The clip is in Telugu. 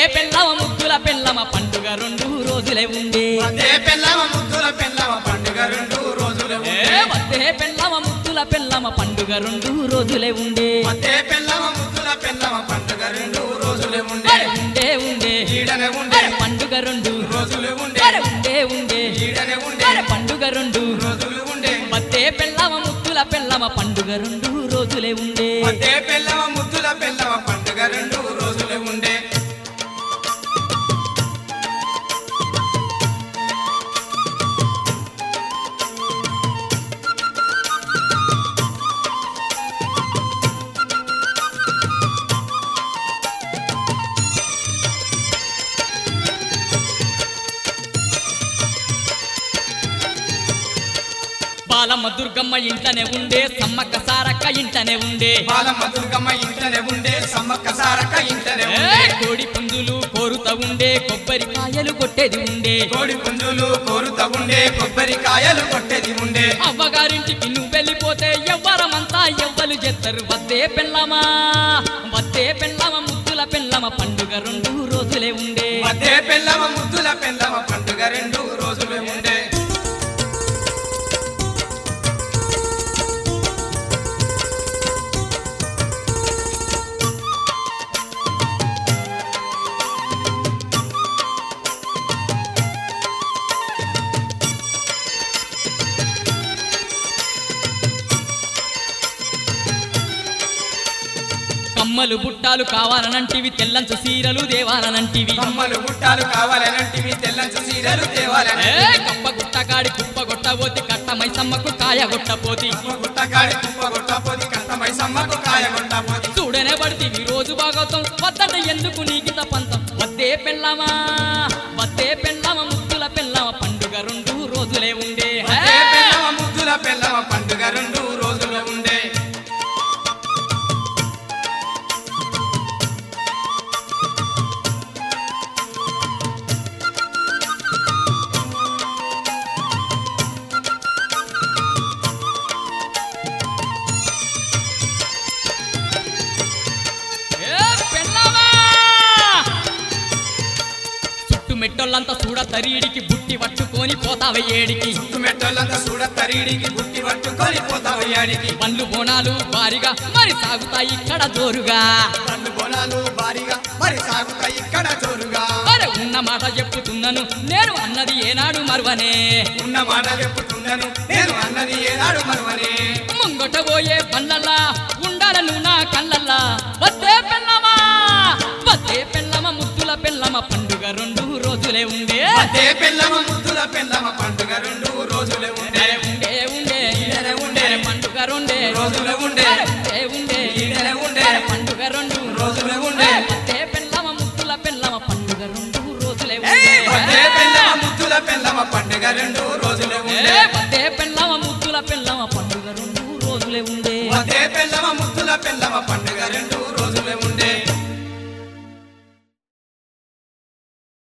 పెళ్ళమ ముద్దుల పెళ్ళమ పండుగ రెండు రోజులే ఉండే అదే పెళ్ళవ ముద్దుల పెళ్ళవ పండుగ రెండు రోజులు ఏ వద్దే పెళ్ళమ ముద్దుల పెళ్ళమ పండుగ రెండు రోజులే ఉండే అదే పెళ్ళవ ముద్దుల పెళ్ళవ పండుగ రెండు రోజులే ఉండే అరే ఉండే ఉండే ఈడనే ఉండే అరే పండుగ రెండు రోజులు ఉండే అరే ఉండే ఉండే ఈడనే ఉండే అరే పండుగ రెండు రోజులు ఉండే వద్దే పెళ్ళమ ముద్దుల పెళ్ళమ పండుగ రెండు రోజులే ఉండే అదే పెళ్ళవ ముద్దుల పెళ్ళవ పండుగ రెండు రోజులు ఉండే బాలమ్మ దుర్గమ్మ ఇంట్లోనే ఉండే సమ్మక్క సారక్క ఇంట్లోనే ఉండే బాలమ్మ దుర్గమ్మ ఇంటనే ఉండే సమ్మక్క సారక్క ఇంటనే ఏ ఉండే కోడి పుంజులు కోరుతా ఉండే కొబ్బరికాయలు కొట్టేది ఉండే కోడి పుంజులు కోరుతా ఉండే కొబ్బరికాయలు కొట్టేది ఉండే అవ్వగారింటికి నువ్వు వెళ్ళిపోతే ఎవ్వరమంతా ఎవ్వరు చేస్తారు వద్దే పెళ్ళమా వద్దే పెళ్ళమ ముద్దుల పెళ్ళమ పండుగ రెండు రోజులే ఉండే అదే పెళ్ళవ ముద్దుల పెళ్ళవ పండుగ రెండు రోజులు ఉండే కమ్మలు బుట్టాలు కావాలనంటివి తెల్లంచ సీరలు దేవాలనంటివి కమ్మలు గుట్టాలు కావాలనంటివి తెల్లంచు సీరలు ఏ తేవాలని కప్ప గుట్టగాడి కుప్ప కొట్టబోతి కట్ట మైసమ్మకు కాయ కొట్టపోతి గుట్టకాడి కుప్ప కొట్టపోది కట్టమై సమ్మకు కాయ కొట్టపోది చూడనే పడితివి రోజు భాగవతం వద్దట ఎందుకు నీకిత పంతం వద్దే పెళ్ళమా వద్దే పెళ్ళమ ముద్దుల పెళ్ళమ పండుగ రెండు రోజులే ఉండే హే! అదే పెళ్ళవ ముద్దుల పెళ్ళవ పండుగ రెండు రోజులు ఉండే ఏ పెళ్ళమా చుట్టు మెట్టోళ్ళంతా చూడ తరీడికి బుట్టి పట్టుకొని పోతావ ఏడికి మెట్టోళ్ళంతా చూడ తరీడికి గుట్టి పట్టుకొని పోతావు యాడికి పండ్లు బోనాలు భారీగా మరి సాగుతాయి ఇక్కడ జోరుగా పండు బోనాలు భారీగా మరి సాగుతాయి ఇక్కడ జోరుగా అరే ఉన్న మాట చెప్పుతున్నాను నేను అన్నది ఏనాడు మరువనే ఉన్న మాట చెప్పుతున్నాను నేను అన్నది ఏనాడు మరువనే ముంగట పోయే బండ్లల్లా ఉండాలను నా కళ్ళల్లా వద్దే పెళ్ళమా వద్దే పెళ్ళమ ముద్దుల పెళ్ళమ పండుగ రెండు రోజులే ఉండే అదే పెళ్ళవ ముద్దుల పెళ్ళవ పండుగ రెండు రోజులు ఉండే ఉండే ఉండే ఈడనే ఉండే పండుగ రెండే రోజులు ఉండే ఉండే ఉండే ఈడనే ఉండే పండుగ రెండు రోజులు ఉండే వద్దే పెళ్ళమ ముద్దుల పెళ్ళమ పండుగ రెండు రోజులే అదే ఉండే పెళ్ళవ ముద్దుల పెళ్ళవ పండుగ రెండు రోజులు ఉండే ఏ